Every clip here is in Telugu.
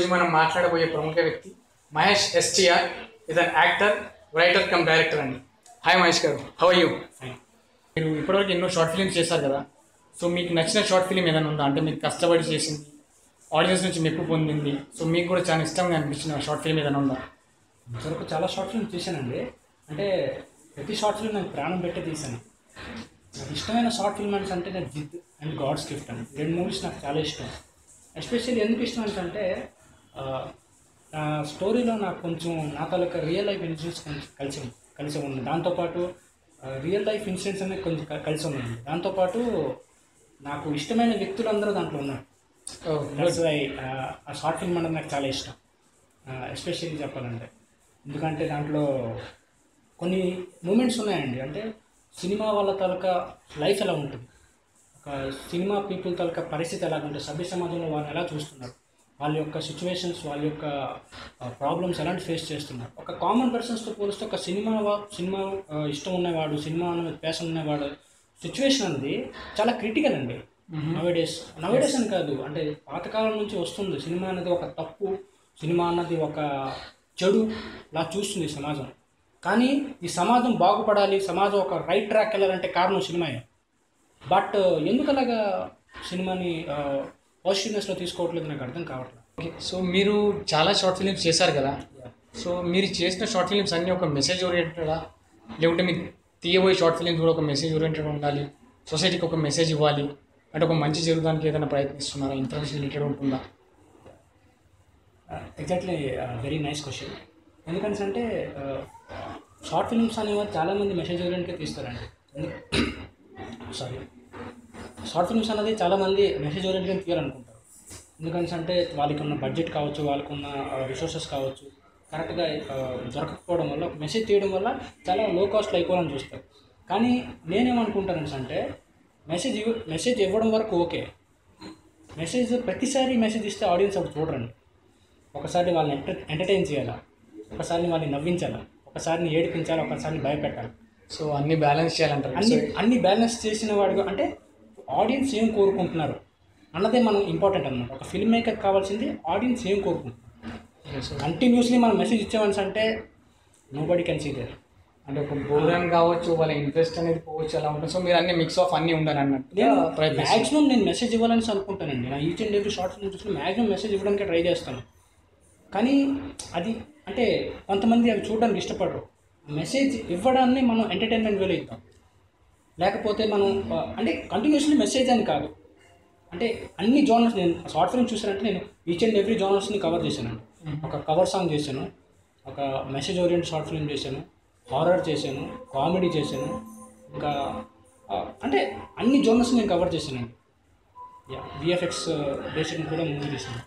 మనం మాట్లాడబోయే ప్రముఖ వ్యక్తి Mahesh STR is an actor writer cum director అండి హాయ్ మహేష్ గారు హౌ యూ మీరు ఇప్పటివరకు ఎన్నో షార్ట్ ఫిల్మ్స్ చేశారు కదా సో మీకు నచ్చిన షార్ట్ ఫిల్మ్ ఏదైనా ఉందా అంటే మీకు కష్టపడి చేసింది ఆడియన్స్ నుంచి మెప్పు పొందింది సో మీకు కూడా చాలా ఇష్టంగా అనిపించిన షార్ట్ ఫిల్మ్ ఏదైనా ఉందా ఇంతవరకు చాలా షార్ట్ ఫిల్మ్ తీశానండి అంటే ప్రతి షార్ట్ ఫిల్మ్ నేను ప్రాణం పెట్టి తీశాను నాకు ఇష్టమైన షార్ట్ ఫిల్మ్ అంటే అంటే నాకు జిత్ అండ్ గాడ్స్ గిఫ్ట్ అని రెండు మూవీస్ నాకు చాలా ఇష్టం ఎస్పెషల్లీ ఎందుకు ఇష్టం అంటే ఆ, ఆ స్టోరీలో నాకు కొంచెం నా తాలూకా రియల్ లైఫ్ ఇన్సిడెంట్స్ కొంచెం కలిసి కలిసి ఉంది దాంతోపాటు రియల్ లైఫ్ ఇన్సిడెంట్స్ అనేవి కొంచెం క- కలిసి ఉన్నాయి దాంతోపాటు నాకు ఇష్టమైన వ్యక్తులందరూ దాంట్లో ఉన్నారు That's why, ఆ, ఆ షార్ట్ ఫిల్మ్ అనేది నాకు చాలా ఇష్టం ఎస్పెషల్లీ చెప్పాలంటే ఎందుకంటే దాంట్లో కొన్ని మూమెంట్స్ ఉన్నాయండి అంటే సినిమా వాళ్ళ తాలూకా లైఫ్ ఎలా ఉంటుంది ఒక సినిమా పీపుల్ తాలూకా పరిస్థితి ఎలా ఉంటుంది సభ్య సమాజంలో వాళ్ళు ఎలా చూస్తున్నారు వాళ్ళ యొక్క సిచ్యువేషన్స్ వాళ్ళ యొక్క ప్రాబ్లమ్స్ ఎలాంటి ఫేస్ చేస్తున్నారు ఒక కామన్ పర్సన్స్తో పోలిస్తే ఒక సినిమా వా- సినిమా ఆ, ఇష్టం ఉన్నవాడు సినిమా అన్న ప్యాషన్ ఉన్నవాడు సిచ్యువేషన్ అనేది చాలా క్రిటికల్ అండి నవేడేస్ నవేడేస్ అని కాదు అంటే పాతకాలం నుంచి వస్తుంది సినిమా అనేది ఒక తప్పు సినిమా అన్నది ఒక చెడు లా చూస్తుంది ఈ సమాజం కానీ ఈ సమాజం బాగుపడాలి సమాజం ఒక రైట్ ట్రాక్ వెళ్ళాలంటే కారణం సినిమాయే బట్ ఎందుకు అలాగా సినిమాని పాజిటివ్నెస్లో తీసుకోవట్లేదు నాకు అర్థం కావట్లేదు ఓకే సో మీరు చాలా షార్ట్ ఫిల్మ్స్ చేశారు కదా సో మీరు చేసిన షార్ట్ ఫిల్మ్స్ అన్నీ ఒక మెసేజ్ ఓరియంటెడా లేకుంటే మీరు తీయబోయే షార్ట్ ఫిల్మ్స్ కూడా ఒక మెసేజ్ ఓరియంటెడ్ ఉండాలి సొసైటీకి ఒక మెసేజ్ ఇవ్వాలి అంటే ఒక మంచి జరగడానికి ఏదైనా ప్రయత్నిస్తున్నారా ఇన్ఫర్మేషన్ రిలేటెడ్ ఉంటుందా ఎగ్జాక్ట్లీ వెరీ నైస్ క్వశ్చన్ ఎందుకంటే అంటే షార్ట్ ఫిల్మ్స్ అనేవారు చాలామంది మెసేజ్ ఓరియంట్గా తీస్తారండి సారీ షార్ట్ ఫిల్మ్స్ అనేది చాలామంది మెసేజ్ ఓరియంట్గా తీయాలనుకుంటారు ఎందుకంటే అంటే వాళ్ళకి ఉన్న బడ్జెట్ కావచ్చు వాళ్ళకు ఉన్న రిసోర్సెస్ కావచ్చు కరెక్ట్గా దొరకకపోవడం వల్ల ఒక మెసేజ్ తీయడం వల్ల చాలా లో కాస్ట్లో అయిపోవాలని చూస్తారు కానీ నేనేమనుకుంటానంటే అంటే మెసేజ్ ఇవ్వ మెసేజ్ ఇవ్వడం వరకు ఓకే మెసేజ్ ప్రతిసారి మెసేజ్ ఇస్తే ఆడియన్స్ అప్పుడు చూడరండి ఒకసారి వాళ్ళని ఎంటర్ ఎంటర్టైన్ చేయాలా ఒకసారిని వాళ్ళని నవ్వించాలా ఒకసారిని ఏడిపించాలి ఒకసారిని భయపెట్టాలి సో అన్ని బ్యాలెన్స్ చేయాలంటారు అన్ని అన్ని బ్యాలెన్స్ చేసిన వాడు అంటే ఆడియన్స్ ఏం కోరుకుంటున్నారు అన్నదే మనం ఇంపార్టెంట్ అన్నమాట ఒక ఫిల్మ్ మేకర్ కావాల్సింది ఆడియన్స్ ఏం కోరుకుంటున్నారు సో కంటిన్యూస్లీ మనం మెసేజ్ ఇచ్చామని అంటే nobody can see there అంటే ఒక బోరం కావచ్చు వాళ్ళ ఇంట్రెస్ట్ అనేది పోవచ్చు అలా ఉంటుంది సో మీరు అన్ని మిక్స్ ఆఫ్ అన్ని ఉండాలి అన్నట్టు ప్రయత్నిస్తారు మ్యాక్సిమం నేను మెసేజ్ ఇవ్వాలని అనుకుంటానండి నా each and every short film చూసిన మ్యాక్సిమం మెసేజ్ ఇవ్వడానికి ట్రై చేస్తాను కానీ అది అంటే కొంతమంది అవి చూడడానికి ఇష్టపడరు మెసేజ్ ఇవ్వడాన్ని మనం ఎంటర్టైన్మెంట్ వేలో ఇద్దాం లేకపోతే మనం ఆ, అంటే కంటిన్యూస్లీ మెసేజ్ అని కాదు అంటే అన్ని జోనర్స్ నేను షార్ట్ ఫిల్మ్ చూసానంటే నేను ఈచ్ అండ్ ఎవ్రీ జోనర్స్ని కవర్ చేశానండి ఒక కవర్ సాంగ్ చేశాను ఒక మెసేజ్ ఓరియంట్ షార్ట్ ఫిల్మ్ చేశాను హారర్ చేశాను కామెడీ చేశాను ఇంకా ఆ, అంటే అన్ని జోనర్స్ నేను కవర్ చేశానండి యా విఎఫ్ఎక్స్ బేసిక్ కూడా మూవీ చేశాను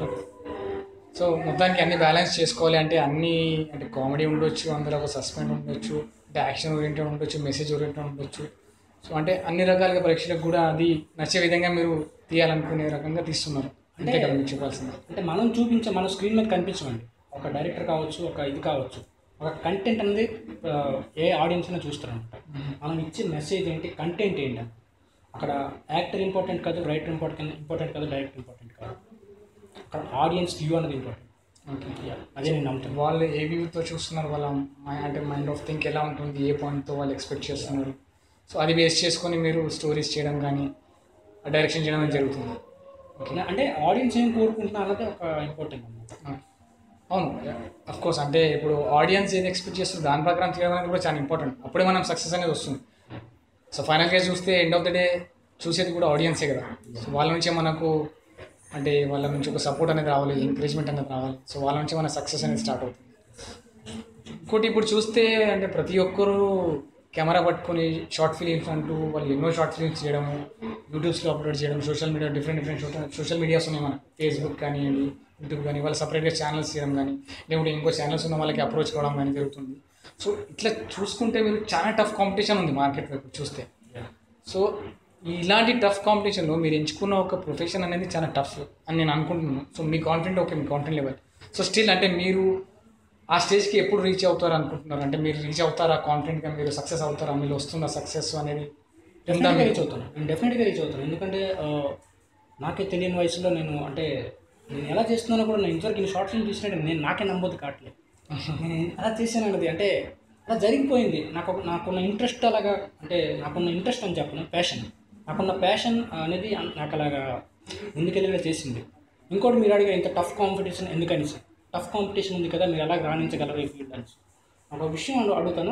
సో మొత్తానికి అన్ని బ్యాలెన్స్ చేసుకోవాలి అంటే అన్ని అంటే కామెడీ ఉండొచ్చు అందులో ఒక సస్పెండ్ ఉండొచ్చు అంటే యాక్షన్ ఓరియంటెడ్ ఉండొచ్చు మెసేజ్ ఓరియంటెడ్ ఉండొచ్చు సో అంటే అన్ని రకాలుగా ప్రేక్షకులకు కూడా అది నచ్చే విధంగా మీరు తీయాలనుకునే రకంగా తీస్తున్నారు అంతే కదా మీరు చెప్పాల్సింది అంటే మనం చూపించే మన స్క్రీన్ మీద కనిపించమండి ఒక డైరెక్టర్ కావచ్చు ఒక ఇది కావచ్చు ఒక కంటెంట్ అనేది ఆ, ఏ ఆడియన్స్ అయినా చూస్తారనమాట మనం ఇచ్చే మెసేజ్ ఏంటి కంటెంట్ ఏంటి అని అక్కడ యాక్టర్ ఇంపార్టెంట్ కాదు రైటర్ ఇంపార్టెంట్ ఇంపార్టెంట్ కాదు డైరెక్టర్ ఇంపార్టెంట్ కాదు అక్కడ ఆడియన్స్ వ్యూ అనేది ఇంపార్టెంట్ ఓకే అదే నేను నమ్ముతాను వాళ్ళు ఏ వ్యూతో చూస్తున్నారు వాళ్ళ మై- అంటే మైండ్ ఆఫ్ థింక్ ఎలా ఉంటుంది ఏ పాయింట్తో వాళ్ళు ఎక్స్పెక్ట్ చేస్తున్నారు సో అది బేస్ చేసుకొని మీరు స్టోరీస్ చేయడం కానీ డైరెక్షన్ చేయడం అనేది జరుగుతుంది ఓకేనా అంటే ఆడియన్స్ ఏం కోరుకుంటున్నారు అన్నది ఒక ఇంపార్టెంట్ అనమాట అవును అఫ్ కోర్స్ అంటే ఇప్పుడు ఆడియన్స్ ఏది ఎక్స్పెక్ట్ చేస్తారు దాని ప్రకారం తీయడం అనేది కూడా చాలా ఇంపార్టెంట్ అప్పుడే మనం సక్సెస్ అనేది వస్తుంది సో ఫైనల్గా చూస్తే ఎండ్ ఆఫ్ ద డే చూసేది కూడా ఆడియన్సే కదా సో వాళ్ళ నుంచే మనకు అంటే వాళ్ళ నుంచి ఒక సపోర్ట్ అనేది రావాలి ఎంకరేజ్మెంట్ అనేది రావాలి సో వాళ్ళ నుంచి మన సక్సెస్ అనేది స్టార్ట్ అవుతుంది ఇంకోటి ఇప్పుడు చూస్తే అంటే ప్రతి ఒక్కరూ కెమెరా పట్టుకొని షార్ట్ ఫిలిమ్స్ అంటూ వాళ్ళు ఎన్నో షార్ట్ ఫిలిమ్స్ చేయడము యూట్యూబ్స్లో అప్లోడ్ చేయడం social media different different social medias ఉన్నాయి మన ఫేస్బుక్ కానివ్వండి యూట్యూబ్ కానీ వాళ్ళు సపరేట్గా ఛానల్స్ చేయడం కానీ లేకుంటే ఇంకో ఛానల్స్ ఉన్న వాళ్ళకి అప్రోచ్ కావడం కానీ జరుగుతుంది సో ఇట్లా చూసుకుంటే మీరు చాలా టఫ్ కాంపిటీషన్ ఉంది మార్కెట్ వైపు చూస్తే సో ఇలాంటి టఫ్ కాంపిటీషన్లో మీరు ఎంచుకున్న ఒక ప్రొఫెషన్ అనేది చాలా టఫ్ అని నేను అనుకుంటున్నాను సో మీ కాన్ఫిడెంట్ ఓకే మీ కాన్ఫిడెంట్ లెవెల్ సో స్టిల్ అంటే మీరు ఆ స్టేజ్కి ఎప్పుడు రీచ్ అవుతారు అనుకుంటున్నారు అంటే మీరు రీచ్ అవుతారా కాన్ఫిడెంట్గా మీరు సక్సెస్ అవుతారా మీరు వస్తుందా సక్సెస్ అనేది ఉందా డెఫినెట్గా మీకు? రీచ్ అవుతాను నేను డెఫినెట్గా రీచ్ అవుతాను ఎందుకంటే ఆ, నాకే తెలియని వయసులో నేను అంటే నేను ఎలా చేస్తున్నానో కూడా నేను ఇంతవరకు ఇన్ని షార్ట్ ఫిల్మ్ తీసినట్టు నేను నాకే నమ్మొద్దు కావట్లేదు నేను అలా చేశాను అన్నది అంటే అలా జరిగిపోయింది నాకు ఒక- నాకున్న ఇంట్రెస్ట్ అలాగా అంటే నాకున్న ఇంట్రెస్ట్ అని చెప్పను ప్యాషన్ నాకున్న ప్యాషన్ అనేది అన్- నాకు అలాగా ముందుకెళ్ళేలా చేసింది ఇంకోటి మీరు అడిగే ఇంత టఫ్ కాంపిటీషన్ ఎందుకని టఫ్ కాంపిటీషన్ ఉంది కదా మీరు ఎలా రాణించగలరు ఈ ఫీల్డ్ అని ఒక విషయం అడు- అడుగుతాను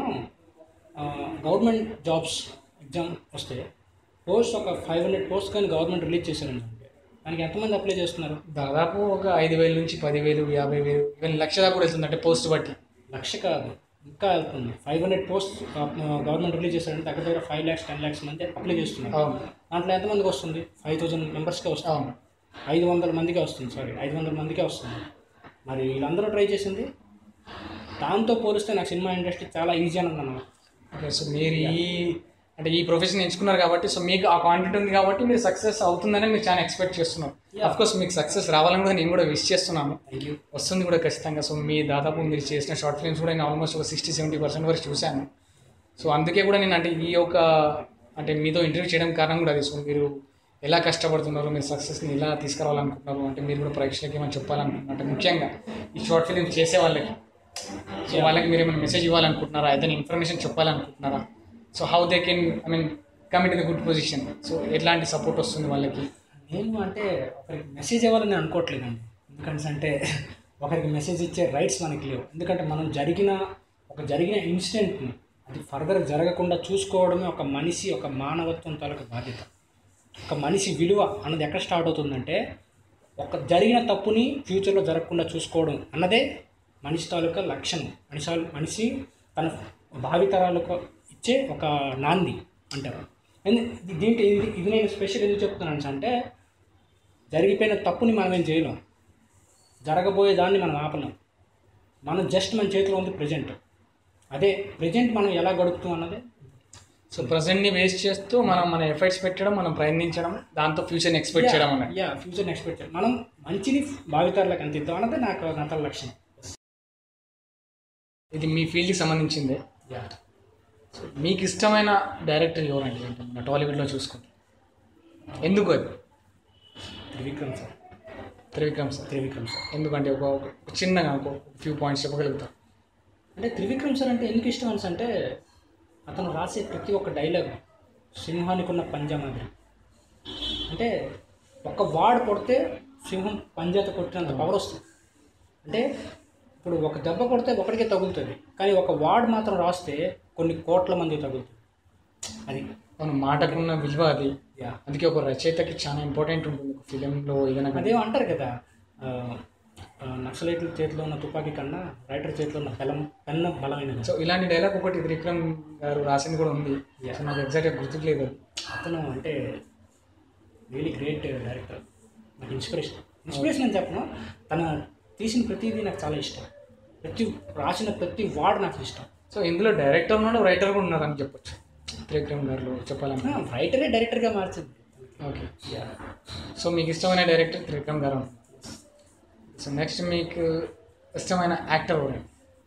గవర్నమెంట్ జాబ్స్ ఎగ్జామ్ వస్తే పోస్ట్ ఒక ఫైవ్ హండ్రెడ్ పోస్ట్ కానీ గవర్నమెంట్ రిలీజ్ చేశారండి దానికి ఎంతమంది అప్లై చేస్తున్నారు దాదాపు ఒక ఐదు వేల నుంచి పదివేలు యాభై వేలు ఈవెన్ లక్ష దాకా కూడా వెళ్తుంది అంటే పోస్ట్ బట్టి లక్ష కాదు ఇంకా వెళ్తుంది five hundred post government release చేశారంటే దగ్గర దగ్గర ఫైవ్ ల్యాక్స్ టెన్ ల్యాక్స్ మంది అప్లై చేస్తున్నారు అవును దాంట్లో ఎంతమందికి వస్తుంది ఫైవ్ థౌజండ్ మెంబర్స్కే వస్తుంది అవును ఐదు వందల మందికే వస్తుంది సారీ ఐదు వందల మందికే వస్తుంది మరి వీళ్ళందరూ ట్రై చేసింది దాంతో పోలిస్తే నాకు సినిమా ఇండస్ట్రీ చాలా ఈజీ అని అన్నాను ఓకే సో మీరు ఈ అంటే ఈ ప్రొఫెషన్ ఎంచుకున్నారు కాబట్టి సో మీకు ఆ కాన్ఫిడెంట్ ఉంది కాబట్టి మీరు సక్సెస్ అవుతుందని మీరు చాలా ఎక్స్పెక్ట్ చేస్తున్నారు Yeah. అఫ్ కోర్స్ మీకు సక్సెస్ రావాలని కూడా నేను కూడా విష్ చేస్తున్నాను థ్యాంక్ యూ వస్తుంది కూడా ఖచ్చితంగా సో మీ దాదాపు మీరు చేసిన షార్ట్ ఫిల్మ్స్ కూడా నేను ఆల్మోస్ట్ ఒక సిక్స్టీ సెవెంటీ పర్సెంట్ వరకు చూశాను సో అందుకే కూడా నేను అంటే ఈ యొక్క అంటే మీతో ఇంటర్వ్యూ చేయడం కారణం కూడా అది సో మీరు ఎలా కష్టపడుతున్నారు మీరు సక్సెస్ని ఎలా తీసుకురావాలనుకుంటున్నారు అంటే మీరు కూడా ప్రేక్షకులకి ఏమైనా చెప్పాలనుకుంటున్నారు అంటే ముఖ్యంగా ఈ షార్ట్ ఫిల్మ్ చేసే వాళ్ళకి సో వాళ్ళకి మీరు ఏమైనా మెసేజ్ ఇవ్వాలనుకుంటున్నారా ఏదైనా ఇన్ఫర్మేషన్ చెప్పాలనుకుంటున్నారా so how they can I mean come in the good position so ఎట్లాంటి సపోర్ట్ వస్తుంది వాళ్ళకి నేను అంటే ఒకరికి మెసేజ్ ఇవ్వాలని నేను అనుకోవట్లేదండి ఎందుకంటే అంటే ఒకరికి మెసేజ్ ఇచ్చే రైట్స్ మనకి లేవు ఎందుకంటే మనం జరిగిన ఒక జరిగిన ఇన్సిడెంట్ని అది ఫర్దర్ జరగకుండా చూసుకోవడమే ఒక మనిషి ఒక మానవత్వం తాలూకు బాధ్యత ఒక మనిషి విలువ అన్నది ఎక్కడ స్టార్ట్ అవుతుందంటే ఒక జరిగిన తప్పుని ఫ్యూచర్లో జరగకుండా చూసుకోవడం అన్నదే మనిషి తాలూకా లక్షణం మనిషి మనిషి తన భావితరాలకు ఇచ్చే ఒక నాంది అంటారు ఎందు- ఇది- దీంట్లో ఇది ఇది నేను స్పెషల్ ఎందుకు చెప్తున్నాను అంటే జరిగిపోయిన తప్పుని మనం ఏం చేయలేం జరగబోయే దాన్ని మనం ఆపలేం మనం జస్ట్ మన చేతిలో ఉంది ప్రజెంట్ అదే ప్రజెంట్ మనం ఎలా గడుపుతాం అన్నదే సో ప్రజెంట్ని వేస్ట్ చేస్తూ మనం మన ఎఫర్ట్స్ పెట్టడం మనం ప్రయత్నించడం దాంతో ఫ్యూచర్ని ఎక్స్పెక్ట్ చేయడం అన్నది యా ఫ్యూచర్ ఎక్స్పెక్ట్ మనం మంచిని భావితరాలకు అందిద్దాం అన్నదే నాకు నా తల లక్ష్యం ఇది మీ ఫీల్డ్కి సంబంధించిందే యా సో మీకు ఇష్టమైన డైరెక్టర్ ఎవరండి అంటే మన టాలీవుడ్లో చూసుకుంటే ఎందుకు అది Trivikram sir Trivikram sir Trivikram sir ఎందుకంటే ఒక ఒక చిన్నగా ఒక ఫ్యూ పాయింట్స్ చెప్పగలుగుతాం అంటే త్రివిక్రమ్ సార్ అంటే ఎందుకు ఇష్టం అని అంటే అతను రాసే ప్రతి ఒక్క డైలాగ్ సింహానికి ఉన్న పంజా మాదిరి అంటే ఒక వాడు కొడితే సింహం పంజాత కొట్టినంత పవర్ వస్తుంది అంటే ఇప్పుడు ఒక దెబ్బ కొడితే ఒకటికే తగులుతుంది కానీ ఒక వార్డ్ మాత్రం రాస్తే కొన్ని కోట్ల మంది తగులుతుంది అది మన మాటకున్న విలువ అది యా అందుకే ఒక రచయితకి చాలా ఇంపార్టెంట్ ఉంటుంది ఒక ఫిలింలో ఏదైనా కానీ. అదేమో అంటారు కదా ఆ, ఆ, నక్సలైట్ల చేతిలో ఉన్న తుపాకీ కన్నా రైటర్ చేతిలో ఉన్న బలం పెన్న బలమైనది సో ఇలాంటి డైలాగ్ ఒకటి త్రివిక్రమ్ గారు రాసింది కూడా ఉంది సో నాకు ఎగ్జాక్ట్గా గుర్తుకు లేదు అతను అంటే రియలీ గ్రేట్ డైరెక్టర్ నాకు ఇన్స్పిరేషన్ ఇన్స్పిరేషన్ అని చెప్పను తన తీసిన ప్రతిదీ నాకు చాలా ఇష్టం ప్రతి రాసిన ప్రతి వార్డ్ నాకు ఇష్టం సో ఇందులో డైరెక్టర్ ఉన్నాడు రైటర్ కూడా ఉన్నారు అని చెప్పొచ్చు త్రివిక్రమ్ గారు చెప్పాలంటే రైటరే డైరెక్టర్గా మార్చింది ఓకే సో మీకు ఇష్టమైన డైరెక్టర్ త్రివిక్రమ్ గారు అంటున్నారు. సో నెక్స్ట్ మీకు ఇష్టమైన యాక్టర్ ఎవరు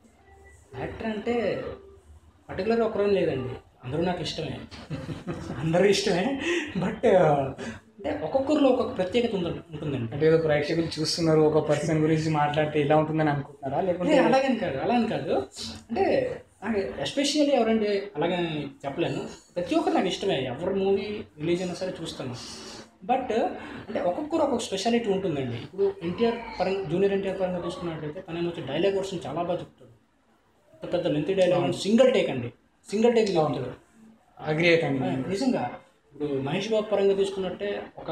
యాక్టర్ అంటే పర్టికులర్ ఒకరేం లేదండి అందరూ నాకు ఇష్టమే అందరూ ఇష్టమే బట్ అంటే ఒక్కొక్కరిలో ఒక్కొక్క ప్రత్యేకత ఉందండి ఉంటుందండి అంటే ఏదో ప్రేక్షకులు చూస్తున్నారు ఒక పర్సన్ గురించి మాట్లాడితే ఇలా ఉంటుందని అనుకుంటున్నారా లేకుంటే అంటే అలాగని కాదు అలా అని కాదు అంటే నాకు ఎస్పెషల్లీ ఎవరంటే అలాగని చెప్పలేను ప్రతి ఒక్కరు నాకు ఇష్టమే ఎవరి మూవీ రిలీజ్ అయినా సరే చూస్తాను బట్ అంటే ఒక్కొక్కరు ఒక్కొక్క స్పెషాలిటీ ఉంటుందండి ఇప్పుడు ఎన్టీఆర్ పరంగా జూనియర్ ఎన్టీఆర్ పరంగా చూసుకున్నట్లయితే తనేమో వచ్చి డైలాగ్ వర్షన్ చాలా బాగా చెప్తాడు పెద్ద పెద్ద లెంత్ డైలాగ్ సింగిల్ టేక్ అండి సింగిల్ టేక్ ఉంటాడు అగ్రి అవుతాను ఆ, నిజంగా ఇప్పుడు మహేష్ బాబు పరంగా తీసుకున్నట్టే ఒక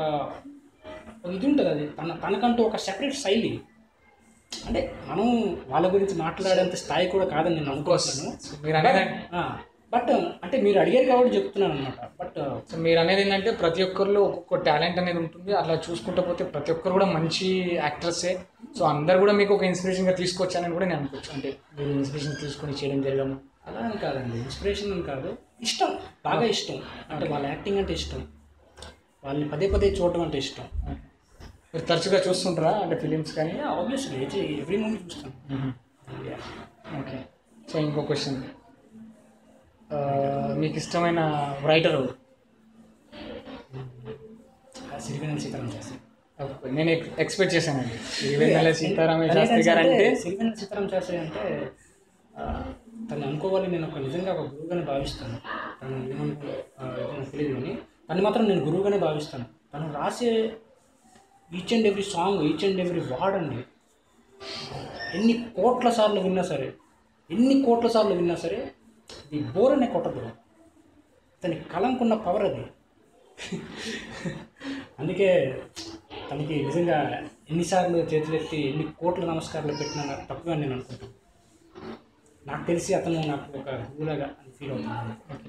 ఒక ఇది ఉంటుంది అది తన తనకంటూ ఒక సెపరేట్ శైలి అంటే మనం వాళ్ళ గురించి మాట్లాడేంత స్థాయి కూడా కాదని నేను అనుకోవట్లేను సో మీరు అనేది బట్ అంటే మీరు అడిగారు కాబట్టి చెప్తున్నాను అనమాట బట్ సో మీరు అనేది ఏంటంటే ప్రతి ఒక్కరిలో ఒక్కొక్క టాలెంట్ అనేది ఉంటుంది అట్లా చూసుకుంటూ పోతే ప్రతి ఒక్కరు కూడా మంచి యాక్టర్సే సో అందరు కూడా మీకు ఒక ఇన్స్పిరేషన్గా తీసుకొచ్చానని కూడా నేను అనుకోవచ్చు అంటే మీరు ఇన్స్పిరేషన్ తీసుకొని చేయడం జరగము అలా అని కాదండి ఇన్స్పిరేషన్ అని కాదు ఇష్టం బాగా ఇష్టం అంటే వాళ్ళ యాక్టింగ్ అంటే ఇష్టం వాళ్ళని పదే పదే చూడటం అంటే ఇష్టం మీరు తరచుగా చూస్తుంటారా అంటే ఫిలిమ్స్ కానీ ఆబ్వియస్లీ ఎవ్రీ మూవీ చూస్తాను Yeah. ఓకే సో ఇంకో క్వశ్చన్ మీకు ఇష్టమైన రైటర్ ఎవరు సిరివెనల్ సీతారాం శాస్త్రి నేను ఎక్స్పెక్ట్ చేశానండి సిరివెన్నెల సీతారామయ్య శాస్త్రి గారు అంటే సిరివెన్నెల సీతారామ శాస్త్రి అంటే ఆ, తను అనుకోవాలి నేను ఒక నిజంగా ఒక గురువుగానే భావిస్తాను తను ఏమనుకో ఆ, ఏదో నాకు తెలియదు కానీ తను మాత్రం నేను గురువుగానే భావిస్తాను తను రాసే each and every song each and every word అండి ఎన్ని కోట్ల సార్లు విన్నా సరే ఎన్ని కోట్ల సార్లు విన్నా సరే ఇది బోర్ అనే కొట్టదు తన కలంకున్న పవర్ అది అందుకే తనకి నిజంగా ఎన్నిసార్లు చేతులెత్తి ఎన్ని కోట్ల నమస్కారాలు పెట్టినా నాకు తప్పుగా నేను అనుకుంటాను నాకు తెలిసి అతను నాకు ఒక గురువులాగా అని ఫీల్ అవుతున్నాను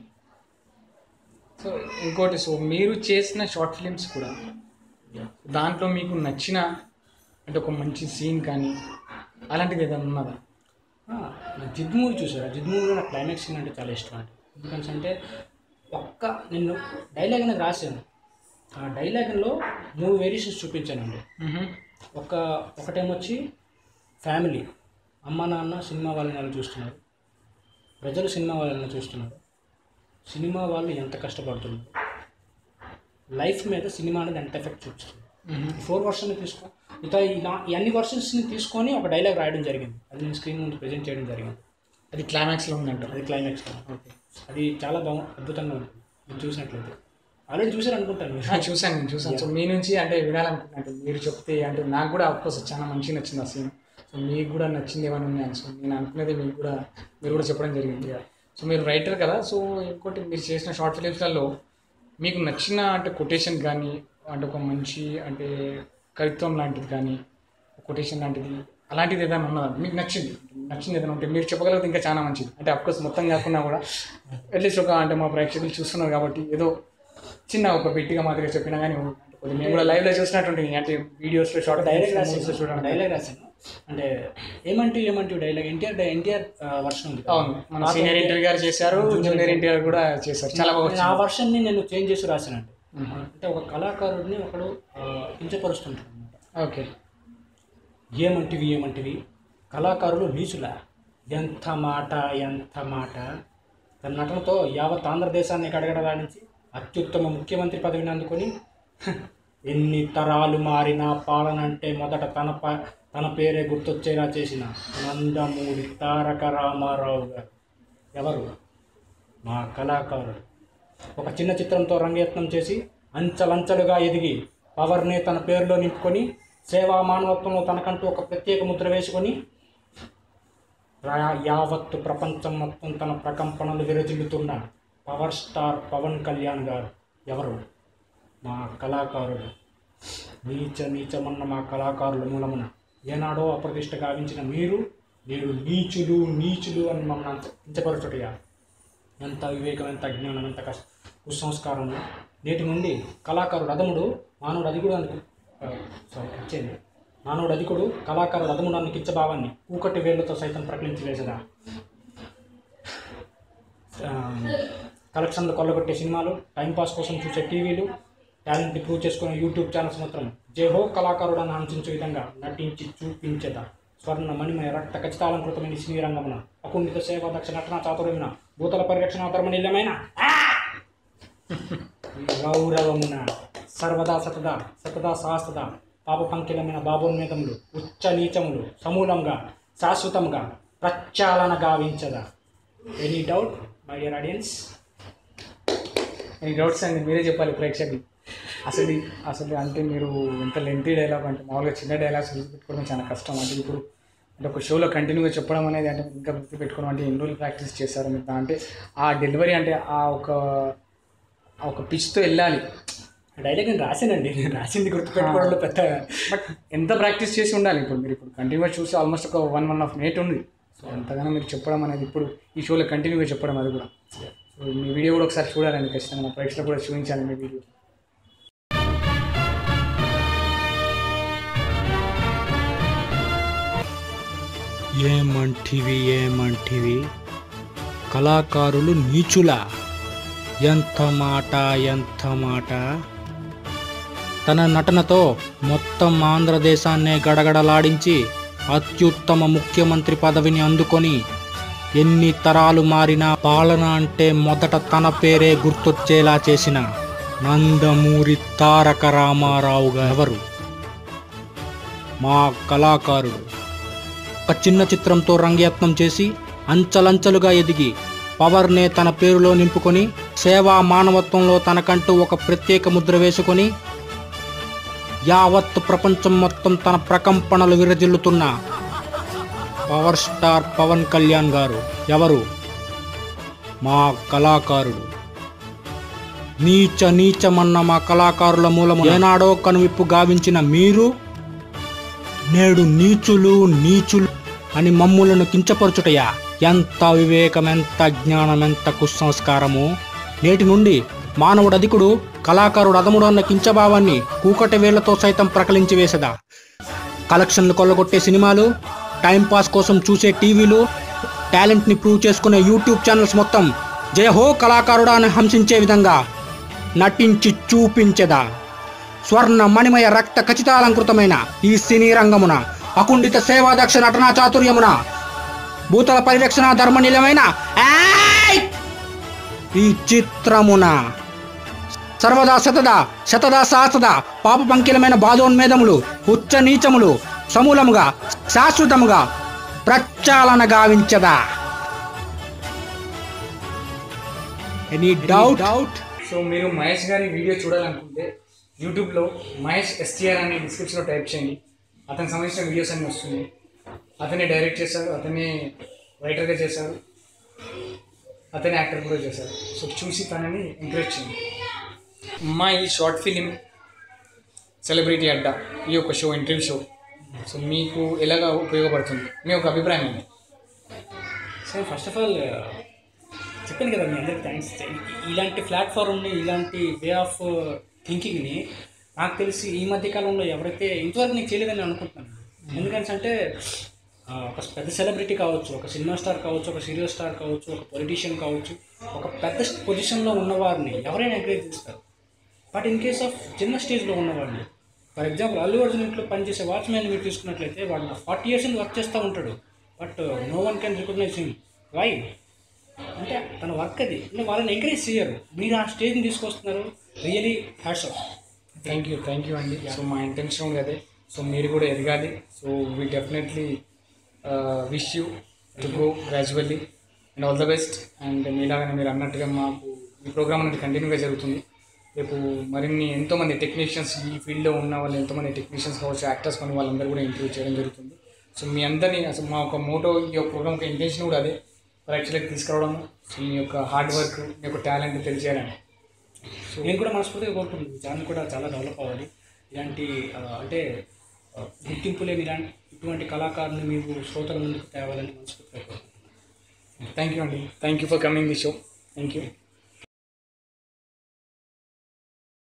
సో ఇంకోటి సో మీరు చేసిన షార్ట్ ఫిలిమ్స్ కూడా దాంట్లో మీకు నచ్చిన అంటే ఒక మంచి సీన్ కానీ అలాంటిది ఏదైనా ఉన్నదా ఆ, నా జిద్ మూవీ చూసారా జిద్ మూవీలో నాకు క్లైమాక్స్ సీన్ అంటే చాలా ఇష్టం అండి ఎందుకంటే అంటే ఒక్క నిన్ను డైలాగ్ అనేది రాశాను ఆ డైలాగ్లో మూడు వేరియేషన్స్ చూపించానండి ఒక ఒకటేమొచ్చి ఫ్యామిలీ అమ్మ నాన్న సినిమా వాళ్ళని ఎలా చూస్తున్నారు ప్రజలు సినిమా వాళ్ళని చూస్తున్నారు సినిమా వాళ్ళు ఎంత కష్టపడుతున్నారు లైఫ్ మీద సినిమా అనేది ఎంత ఎఫెక్ట్ చూపిస్తుంది ఈ ఫోర్ వర్షన్ తీసుకో మిగతా ఈ నా ఈ అన్ని వర్షన్స్ని తీసుకొని ఒక డైలాగ్ రాయడం జరిగింది అది నేను స్క్రీన్ ముందు ప్రజెంట్ చేయడం జరిగింది అది క్లైమాక్స్లో ఉందంటారు అది క్లైమాక్స్ ఓకే అది చాలా బాగు అద్భుతంగా ఉంటుంది మీరు చూసినట్లయితే ఆల్రెడీ చూసారు అనుకుంటాను మీరు ఆ, చూశాను నేను చూశాను సో మీ నుంచి అంటే వినాలనుకుంటున్నాను అంటే మీరు చెప్తే అంటే నాకు కూడా అఫ్కోర్స్ చాలా మంచిగా నచ్చింది ఆ సీన్ సో మీకు కూడా నచ్చింది ఏమైనా ఉన్నాయని సో నేను అనుకునేది మీకు కూడా మీరు కూడా చెప్పడం జరిగింది సో మీరు రైటర్ కదా సో ఇంకోటి మీరు చేసిన షార్ట్ ఫిలిమ్స్లలో మీకు నచ్చిన అంటే కొటేషన్ కానీ అంటే ఒక మంచి అంటే కవిత్వం లాంటిది కానీ కొటేషన్ లాంటిది అలాంటిది ఏదైనా ఉన్నదా మీకు నచ్చింది నచ్చింది ఏదైనా ఉంటే మీరు చెప్పగలిగితే ఇంకా చాలా మంచిది అంటే అఫ్కోర్స్ మొత్తం కాకుండా కూడా అట్లీస్ట్ ఒక అంటే మా ప్రేక్షకులు చూస్తున్నారు కాబట్టి ఏదో చిన్న ఒక పెట్టిగా మాదిరిగా చెప్పినా కానీ అంటే కొద్దిగా మేము కూడా లైవ్లో చూసినట్టుంటుంది అంటే వీడియోస్లో షార్ట్ డైలాగ్ డైరెక్ట్ రాశాను చూడడం డైలాగ్ రాశాను అంటే ఏమంటూ ఏమంటూ డైలాగ్ ఎన్టీఆర్ ఎన్టీఆర్ వర్షన్ ఉంది అవును మన సీనియర్ ఇంటర్ గారు చేశారు జూనియర్ ఇంటర్ కూడా చేశారు చాలా బాగా నేను ఆ వచ్చింది వర్షన్ని నేను చేంజ్ చేసి రాశానండి అంటే ఒక కళాకారుడిని ఒకడు ఆ, కించపరుస్తుంటాడు అనమాట ఓకే ఏమంటివి ఏమంటివి కళాకారులు నీచులా ఎంత మాట ఎంత మాట తన నటనతో యావత్ ఆంధ్రదేశాన్ని గడగడలాడించి అత్యుత్తమ ముఖ్యమంత్రి పదవిని అందుకొని హ, ఎన్ని తరాలు మారినా పాలన అంటే మొదట తన ప తన పేరే గుర్తొచ్చేలా చేసిన నందమూరి తారక రామారావు గారు ఎవరు మా కళాకారుడు ఒక చిన్న చిత్రంతో రంగయత్నం చేసి అంచలంచలుగా ఎదిగి పవర్ని తన పేరులో నింపుకొని సేవా మానవత్వంలో తనకంటూ ఒక ప్రత్యేక ముద్ర వేసుకొని రా- యావత్తు ప్రపంచం మొత్తం తన ప్రకంపనలు విరజిల్లుతున్న పవర్ స్టార్ పవన్ కళ్యాణ్ గారు ఎవరు మా కళాకారుడు నీచ నీచమన్న మా కళాకారుల మూలమున ఏనాడో అప్రతిష్ట గావించిన మీరు నేడు నీచులు నీచులు అని మమ్మల్ని కించపరచుటయా ఎంత వివేకం ఎంత అజ్ఞానం ఎంత కష్ట కుసంస్కారం నేటి నుండి కళాకారుడు అదముడు మానవుడు అధికుడు అని సారీ ఇచ్చేది మానవుడు అధికుడు కళాకారుడు అదముడు అన్న కిచ్చభావాన్ని కూకటి వేళ్లతో సైతం ప్రకటించి వేసదా ఆ, కలెక్షన్లు కొల్లగొట్టే సినిమాలు టైంపాస్ కోసం చూసే టీవీలు టాలెంట్ని ప్రూవ్ చేసుకునే యూట్యూబ్ ఛానల్స్ మాత్రం జేహో కళాకారుడు అని ఆలోచించే విధంగా నటించి చూపించేదా స్వర్ణ మణిమయ రక్త ఖచ్చితాలంకృతమైన ఈ సినీ రంగమున అకుండిత సేవ దక్ష నటన చాతుర్యమున భూతల పరిరక్షణ ధర్మనిలమైన గౌరవమున సర్వదా సతదా సతదా సహస్రదా పాప పంకిలమైన బాబోన్మేతములు ఉచ్చ నీచములు సమూలంగా శాశ్వతంగా ప్రక్షాళన గావించదా any doubt my dear audience ఈ డౌట్స్ అండి మీరే చెప్పాలి ప్రేక్షకులు అసలు ఈ- అసలు అంటే మీరు ఎంత లెంతీ డైలాగ్ అంటే మామూలుగా చిన్న డైలాగ్స్ గుర్తుపెట్టుకోవడం చాలా కష్టం అంటే ఇప్పుడు అంటే ఒక షోలో కంటిన్యూగా చెప్పడం అనేది అంటే ఇంకా గుర్తుపెట్టుకోవడం అంటే ఎన్ని రోజులు ప్రాక్టీస్ చేశారు మీరు అంటే ఆ డెలివరీ అంటే ఆ ఒక ఆ ఒక పిచ్తో వెళ్ళాలి డైలాగ్ నేను రాశానండి నేను రాసింది గుర్తుపెట్టుకోవడంలో పెద్ద బట్ ఎంత ప్రాక్టీస్ చేసి ఉండాలి ఇప్పుడు మీరు ఇప్పుడు కంటిన్యూగా చూసి ఆల్మోస్ట్ ఒక వన్ వన్ హాఫ్ మినిట్ ఉంది సో అంతగానో మీరు చెప్పడం అనేది ఇప్పుడు ఈ షోలో కంటిన్యూగా చెప్పడం అది కూడా సో మీ వీడియో కూడా ఒకసారి చూడాలండి ఖచ్చితంగా మా ప్రేక్షకులు కూడా చూపించాలి మీ వీడియో ఏమంటివి ఏమంటివి కళాకారులు నీచుల ఎంత మాట ఎంత మాట తన నటనతో మొత్తం ఆంధ్రదేశాన్నే గడగడలాడించి అత్యుత్తమ ముఖ్యమంత్రి పదవిని అందుకొని ఎన్ని తరాలు మారినా పాలన అంటే మొదట తన పేరే గుర్తొచ్చేలా చేసిన నందమూరి తారక రామారావు గారు ఎవరు మా కళాకారుడు ఒక చిన్న చిత్రంతో రంగయత్నం చేసి అంచలంచలుగా ఎదిగి పవర్నే తన పేరులో నింపుకొని సేవా మానవత్వంలో తనకంటూ ఒక ప్రత్యేక ముద్ర వేసుకొని యావత్ ప్రపంచం మొత్తం తన ప్రకంపనలు విరజిల్లుతున్న పవర్ స్టార్ పవన్ కళ్యాణ్ గారు ఎవరు మా కళాకారుడు నీచ నీచమన్న మా కళాకారుల మూలము ఏనాడో కనువిప్పు గావించిన మీరు నేడు నీచులు నీచులు అని మమ్ములను కించపరచుటయా ఎంత వివేకం ఎంత జ్ఞానం ఎంత కుసంస్కారము నేటి నుండి మానవుడు అధికుడు కళాకారుడు అదముడు అన్న కించభావాన్ని కూకటి వేళ్లతో సైతం ప్రకలించి వేసదా కలెక్షన్లు కొల్లగొట్టే సినిమాలు టైంపాస్ కోసం చూసే టీవీలు టాలెంట్ని ప్రూవ్ చేసుకునే యూట్యూబ్ ఛానల్స్ మొత్తం జయ హో కళాకారుడా అని హంసించే విధంగా నటించి చూపించెదా స్వర్ణ మణిమయ రక్త ఖచ్చితాలంకృతమైన ఈ సినీ రంగమున అకుండిత సేవాదక్ష నటనా చాతుర్యమున భూతల పరిరక్షణ ధర్మనిలమైన ఏయ్! ఈ చిత్రమున సర్వదా శతదా శతదా సహస్రదా పాప పంకిలమైన బాధోన్మేదములు ఉచ్చ నీచములు సమూలముగా శాశ్వతముగా ప్రక్షాళన గావించదా ఎనీ డౌట్ డౌట్ సో మీరు మహేష్ గారి వీడియో చూడాలనుకుంటే యూట్యూబ్లో మహేష్ ఎస్టీఆర్ అని డిస్క్రిప్షన్లో టైప్ చేయండి అతనికి సంబంధించిన వీడియోస్ అన్నీ వస్తుంది అతనే డైరెక్ట్ చేశారు అతనే రైటర్గా చేశారు అతనే యాక్టర్ కూడా చేశారు సో చూసి తనని ఎంకరేజ్ చేయండి మా ఈ షార్ట్ ఫిలిం సెలబ్రిటీ అడ్డా ఈ యొక్క షో ఇంటర్వ్యూ షో సో మీకు ఎలాగా ఉపయోగపడుతుంది మీ యొక్క అభిప్రాయం ఏంటి సో ఫస్ట్ ఆఫ్ ఆల్ చెప్పాను కదా మీ అందరికి థ్యాంక్స్ ఇలాంటి ప్లాట్ఫామ్ని ఇలాంటి వే ఆఫ్ థింకింగ్ని నాకు తెలిసి ఈ మధ్య కాలంలో ఎవరైతే ఇంతవరకు నేను చేయలేదని అనుకుంటున్నాను ఎందుకంటే అంటే ఆ, ఒక పెద్ద సెలబ్రిటీ కావచ్చు ఒక సినిమా స్టార్ కావచ్చు ఒక సీరియల్ స్టార్ కావచ్చు ఒక పొలిటీషియన్ కావచ్చు ఒక పెద్ద పొజిషన్లో ఉన్నవారిని ఎవరైనా ఎంకరేజ్ చేస్తారు బట్ ఇన్ కేస్ ఆఫ్ చిన్న స్టేజ్లో ఉన్నవాడిని ఫర్ ఎగ్జాంపుల్ అల్లు అర్జున్ ఇంట్లో పనిచేసే వాచ్మెన్ మీరు తీసుకున్నట్లయితే వాడు ఫార్టీ ఇయర్స్ నుంచి వర్క్ చేస్తూ ఉంటాడు but no one can recognize him why అంటే తన వర్క్ అది అంటే వాళ్ళని ఎంకరేజ్ చేయరు మీరు ఆ స్టేజ్ని తీసుకొస్తున్నారు really hats off thank you thank you అండి సో మా ఇంటెన్షన్ కూడా అదే సో మీరు కూడా ఎదగాలి so we definitely wish you to go gradually and all the best and మీలాగానే మీరు అన్నట్టుగా మాకు ఈ ప్రోగ్రామ్ అనేది కంటిన్యూగా జరుగుతుంది రేపు మరిన్ని ఎంతోమంది టెక్నీషియన్స్ ఈ ఫీల్డ్లో ఉన్న వాళ్ళు ఎంతోమంది టెక్నీషియన్స్ కావచ్చు యాక్టర్స్ కానీ వాళ్ళందరూ కూడా ఇంటర్వ్యూ చేయడం జరుగుతుంది సో మీ అందరినీ అసలు మా ఒక మోటో ఈ యొక్క ప్రోగ్రామ్ యొక్క ఇంటెన్షన్ కూడా అదే యాక్చువల్గా తీసుకురావడం సో మీ యొక్క హార్డ్ వర్క్ మీ యొక్క టాలెంట్ తెలియజేయడానికి నేను కూడా మనస్ఫూర్తిగా కోరుకుంటున్నాను ఛానల్ కూడా చాలా డెవలప్ అవ్వాలి ఇలాంటి ఆ, అంటే ఆ, గుర్తింపు లేని ఇలాంటి ఇటువంటి కళాకారుని మీరు శ్రోతల ముందుకు తేవాలని మనస్ఫూర్తిగా కోరుకుంటున్నాను థ్యాంక్ యూ అండి thank you for coming the show thank you